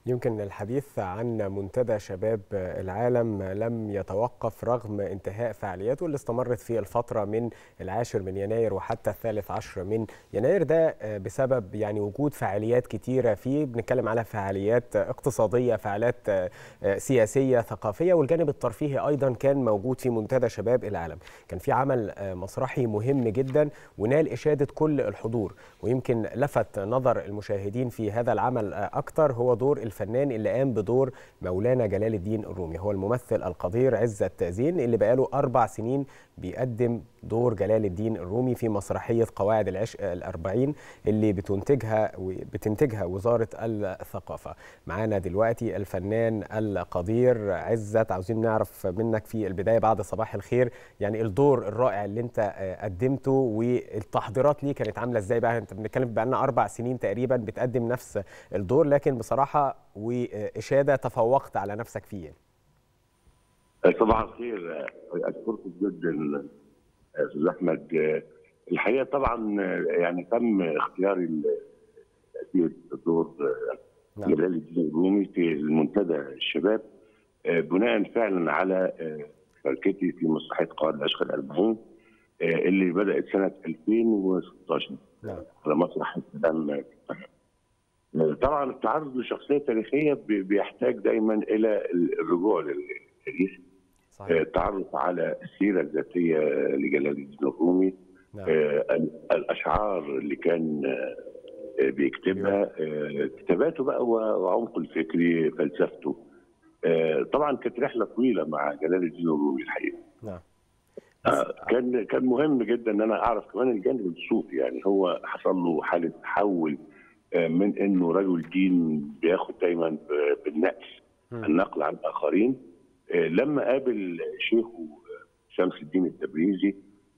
يمكن الحديث عن منتدى شباب العالم لم يتوقف رغم انتهاء فعالياته اللي استمرت في الفترة من العاشر من يناير وحتى الثالث عشر من يناير ده بسبب يعني وجود فعاليات كتيرة فيه بنتكلم على فعاليات اقتصادية فعاليات سياسية ثقافية والجانب الترفيهي أيضا كان موجود في منتدى شباب العالم كان في عمل مسرحي مهم جدا ونال إشادة كل الحضور ويمكن لفت نظر المشاهدين في هذا العمل أكثر هو دور الفنان اللي قام بدور مولانا جلال الدين الرومي هو الممثل القدير عزت زين اللي بقاله أربع سنين بيقدم دور جلال الدين الرومي في مسرحية قواعد العشق الأربعين اللي بتنتجها بتنتجها وزارة الثقافة معانا دلوقتي الفنان القدير عزت عاوزين نعرف منك في البداية بعد صباح الخير يعني الدور الرائع اللي انت قدمته والتحضيرات ليه كانت عاملة ازاي بقى انت بنتكلم بقى لنا أربع سنين تقريبا بتقدم نفس الدور لكن بصراحة وإشادة تفوقت على نفسك فيه صباح الخير اشكرك جدا استاذ احمد الحقيقه طبعا يعني تم اختياري دور جلال الدين الرومي في المنتدى الشباب بناء فعلا على شركتي في مسرحيه قواعد العشق الأربعين اللي بدات سنه 2016 على مسرح السلام طبعا التعرض لشخصيه تاريخيه بيحتاج دايما الى الرجوع للتاريخ التعرف على السيرة الذاتية لجلال الدين الرومي نعم. الأشعار اللي كان بيكتبها كتاباته بقى وعمقه الفكري فلسفته طبعا كانت رحلة طويلة مع جلال الدين الرومي الحقيقة نعم. كان كان مهم جدا ان انا اعرف كمان الجانب الصوفي يعني هو حصل له حاله تحول من انه رجل دين بياخد دايما بالنقل النقل عن الاخرين لما قابل شيخه شمس الدين التبريزي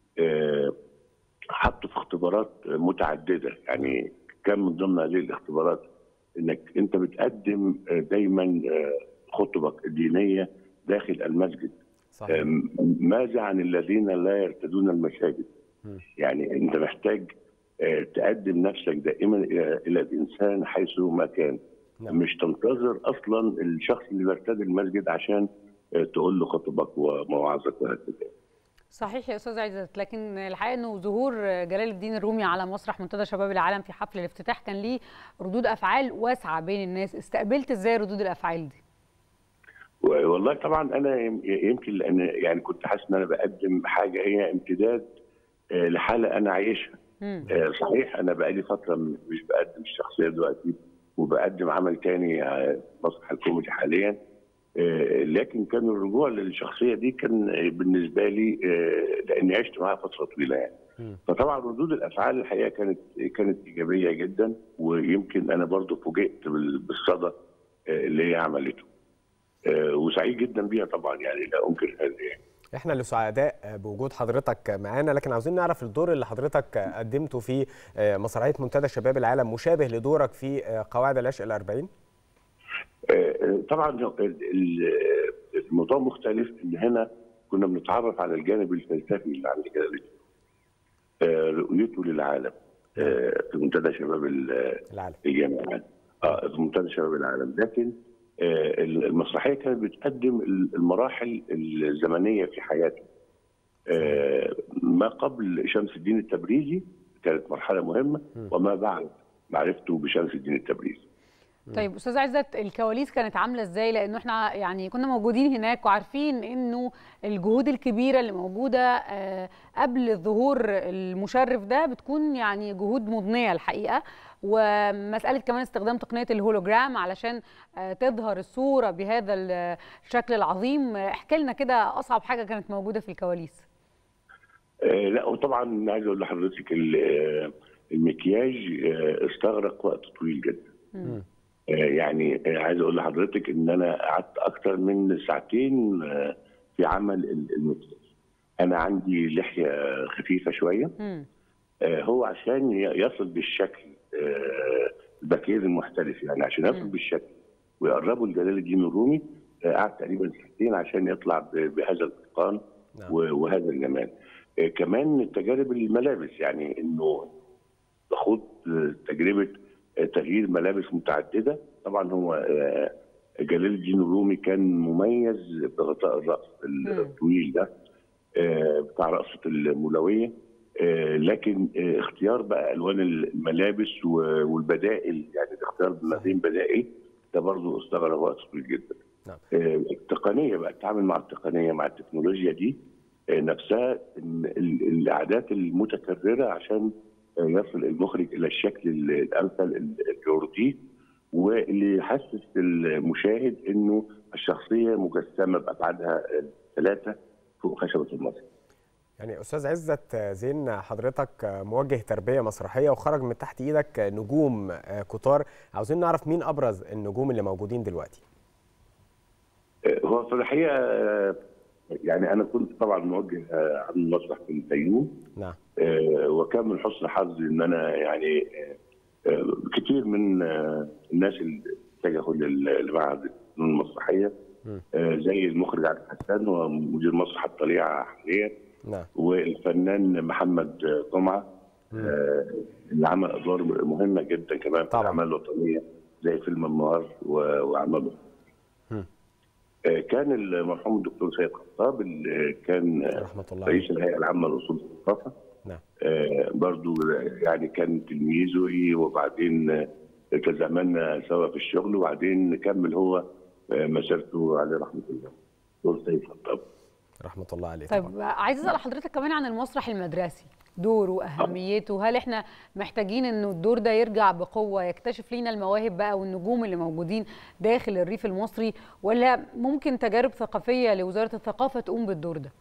حطه في اختبارات متعدده يعني كان من ضمن هذه الاختبارات انك انت بتقدم دايما خطبك الدينيه داخل المسجد صحيح. ماذا عن الذين لا يرتدون المساجد م. يعني انت محتاج تقدم نفسك دائما الى الانسان حيث ما كان نعم. مش تنتظر اصلا الشخص اللي بيرتدي المسجد عشان تقول له خطبك ومواعظك وهكذا صحيح يا استاذ عزت لكن الحقيقه انه ظهور جلال الدين الرومي على مسرح منتدى شباب العالم في حفل الافتتاح كان ليه ردود افعال واسعه بين الناس استقبلت ازاي ردود الافعال دي والله طبعا انا يمكن لان يعني كنت حاسس ان انا بقدم حاجه هي امتداد لحاله انا عايشها صحيح انا بقالي فتره مش بقدم الشخصيه دلوقتي وبقدم عمل تاني مسرح الكوميدي حاليا لكن كان الرجوع للشخصيه دي كان بالنسبه لي لاني عشت معاها فتره طويله يعني فطبعا ردود الافعال الحقيقه كانت كانت ايجابيه جدا ويمكن انا برضو فوجئت بالصدى اللي هي عملته وسعيد جدا بيها طبعا يعني لا انكر هذا يعني احنا اللي سعداء بوجود حضرتك معانا لكن عاوزين نعرف الدور اللي حضرتك قدمته في مسرحيه منتدى شباب العالم مشابه لدورك في قواعد العشق الأربعين؟ طبعا الموضوع مختلف ان هنا كنا بنتعرف على الجانب الفلسفي اللي عند جلال رؤيته للعالم في منتدى شباب العالم الجامعات اه في منتدى شباب العالم لكن المسرحيه كانت بتقدم المراحل الزمنيه في حياته ما قبل شمس الدين التبريزي كانت مرحله مهمه وما بعد معرفته بشمس الدين التبريزي طيب استاذ عزت الكواليس كانت عامله ازاي لانه احنا يعني كنا موجودين هناك وعارفين انه الجهود الكبيره اللي موجوده قبل الظهور المشرف ده بتكون يعني جهود مضنيه الحقيقه ومساله كمان استخدام تقنيه الهولوجرام علشان تظهر الصوره بهذا الشكل العظيم احكي لنا كده اصعب حاجه كانت موجوده في الكواليس لا وطبعا عايز اقول لحضرتك المكياج استغرق وقت طويل جدا م. يعني عايز اقول لحضرتك ان انا قعدت اكتر من ساعتين في عمل المكياج انا عندي لحيه خفيفه شويه هو عشان يصل بالشكل البكير المحترف يعني عشان يصل بالشكل ويقربوا لجلال الدين الرومي قعد تقريبا ساعتين عشان يطلع بهذا الاتقان وهذا الجمال كمان تجارب الملابس يعني انه تخوض تجربه تغيير ملابس متعدده طبعا هو آه، جلال الدين الرومي كان مميز بغطاء الراس الطويل ده آه، بتاع رقصه المولويه آه، لكن آه، اختيار بقى الوان الملابس و- والبدائل يعني الاختيار ما بين بدائل ده برضه استغرق وقت طويل جدا. نعم. آه، التقنيه بقى التعامل مع التقنيه مع التكنولوجيا دي آه، نفسها إن ال- الاعداد المتكرره عشان آه، يصل المخرج الى الشكل ال- الامثل اللي يرضيه واللي يحسس المشاهد انه الشخصيه مجسمه بابعادها الثلاثه فوق خشبه المسرح. يعني استاذ عزت زين حضرتك موجه تربيه مسرحيه وخرج من تحت ايدك نجوم كتار عاوزين نعرف مين ابرز النجوم اللي موجودين دلوقتي هو في الحقيقه آه، يعني انا كنت طبعا موجه آه، عن المسرح في الفيوم نعم آه، وكان من حسن حظي ان انا يعني آه، آه، كتير من آه، الناس اللي اتجهوا لل- لمعهد الفنون المسرحيه مم. آه، زي المخرج عبد الحسن ومدير مسرح الطليعه حاليا نعم والفنان محمد جمعه آه، اللي عمل ادوار مهمه جدا كمان في طبعاً. الاعمال الوطنيه زي فيلم النهار و- واعماله مم. آه، كان المرحوم الدكتور سيد خطاب اللي كان آه، رحمه الله رئيس عليه الهيئه العامه لاصول الثقافه نعم آه، برضو يعني كان تلميذه وبعدين آه، تزامنا سوا في الشغل وبعدين كمل هو آه، مسيرته عليه رحمه الله دكتور سيد خطاب رحمه الله عليه طيب طبعا عايز اسال حضرتك كمان عن المسرح المدرسي دوره واهميته هل احنا محتاجين انه الدور ده يرجع بقوه يكتشف لينا المواهب بقى والنجوم اللي موجودين داخل الريف المصري ولا ممكن تجارب ثقافيه لوزاره الثقافه تقوم بالدور ده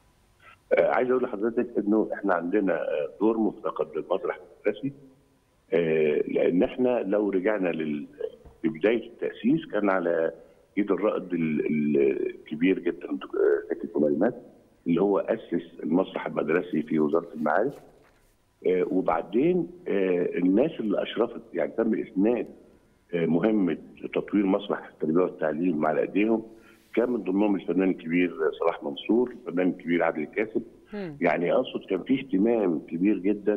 آه، عايز اقول لحضرتك انه احنا عندنا آه، دور مفتقد للمسرح المدرسي آه، لان احنا لو رجعنا لل- لبدايه التاسيس كان على ايد الرائد ال- ال- الكبير جدا آه، زكي سليمان اللي هو اسس المسرح المدرسي في وزاره المعارف آه، وبعدين آه، الناس اللي اشرفت يعني تم اسناد آه، مهمه تطوير مسرح التربيه والتعليم على ايديهم كان من ضمنهم الفنان الكبير صلاح منصور، الفنان الكبير عادل كاسب، مم. يعني اقصد كان في اهتمام كبير جدا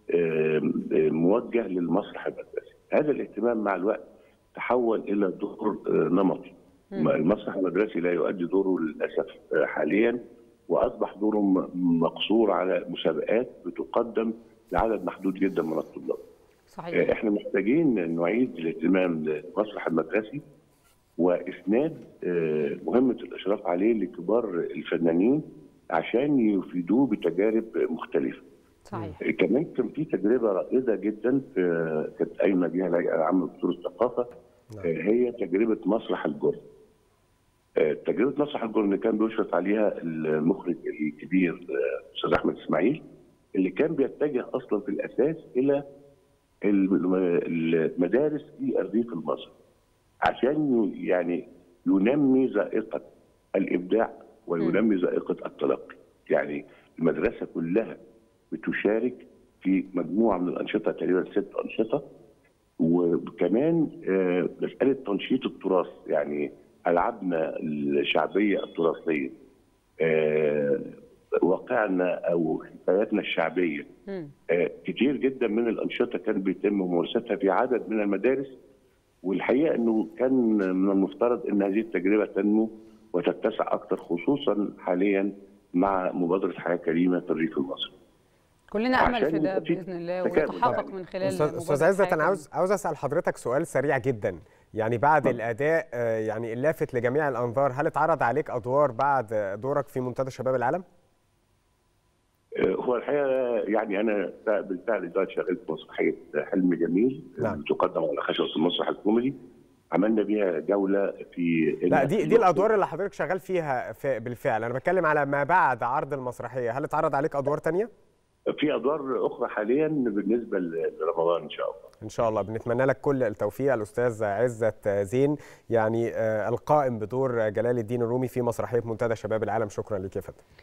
آم، آم، موجه للمسرح المدرسي، هذا الاهتمام مع الوقت تحول الى دور آه، نمطي. مم. المسرح المدرسي لا يؤدي دوره للاسف آه، حاليا واصبح دوره م- مقصور على مسابقات بتقدم لعدد محدود جدا من الطلاب. صحيح احنا محتاجين نعيد الاهتمام للمسرح المدرسي واسناد آه، مهمه الاشراف عليه لكبار الفنانين عشان يفيدوه بتجارب مختلفه. صحيح كمان كان في تجربه رائده جدا في كانت قايمه بيها الهيئه العامه لدستور الثقافه نعم. آه، هي تجربه مسرح الجرن. آه، تجربه مسرح الجرن كان بيشرف عليها المخرج الكبير آه، استاذ احمد اسماعيل اللي كان بيتجه اصلا في الاساس الى الم- المدارس في الريف المصري عشان ي- يعني ينمي ذائقه الابداع وينمي ذائقه التلقي يعني المدرسه كلها بتشارك في مجموعه من الانشطه تقريبا ست انشطه وكمان آه، مساله تنشيط التراث يعني العابنا الشعبيه التراثيه آه، واقعنا او حكاياتنا الشعبيه مم. آه، كتير جدا من الانشطه كان بيتم ممارستها في عدد من المدارس والحقيقه انه كان من المفترض ان هذه التجربه تنمو وتتسع اكثر خصوصا حاليا مع مبادره حياه كريمه في الريف المصري. كلنا امل عشان في ده يبقى في باذن الله تكامل ويتحقق يعني. من خلال استاذ استاذ مبادرة عزت حياة انا عاوز عاوز اسال حضرتك سؤال سريع جدا يعني بعد الاداء آه، يعني اللافت لجميع الانظار هل اتعرض عليك ادوار بعد آه، دورك في منتدى شباب العالم آه، هو الحقيقه يعني انا بالفعل دلوقتي شغال في مسرحيه حلم جميل نعم. بتقدم على خشبه المسرح الكوميدي عملنا بيها جوله في لا دي دي الادوار اللي حضرتك شغال فيها في بالفعل انا بتكلم على ما بعد عرض المسرحيه هل اتعرض عليك ادوار تانية في ادوار اخرى حاليا بالنسبه لرمضان ان شاء الله ان شاء الله بنتمنى لك كل التوفيق الاستاذ عزت زين يعني آه، القائم بدور جلال الدين الرومي في مسرحيه منتدى شباب العالم شكرا لك يا فندم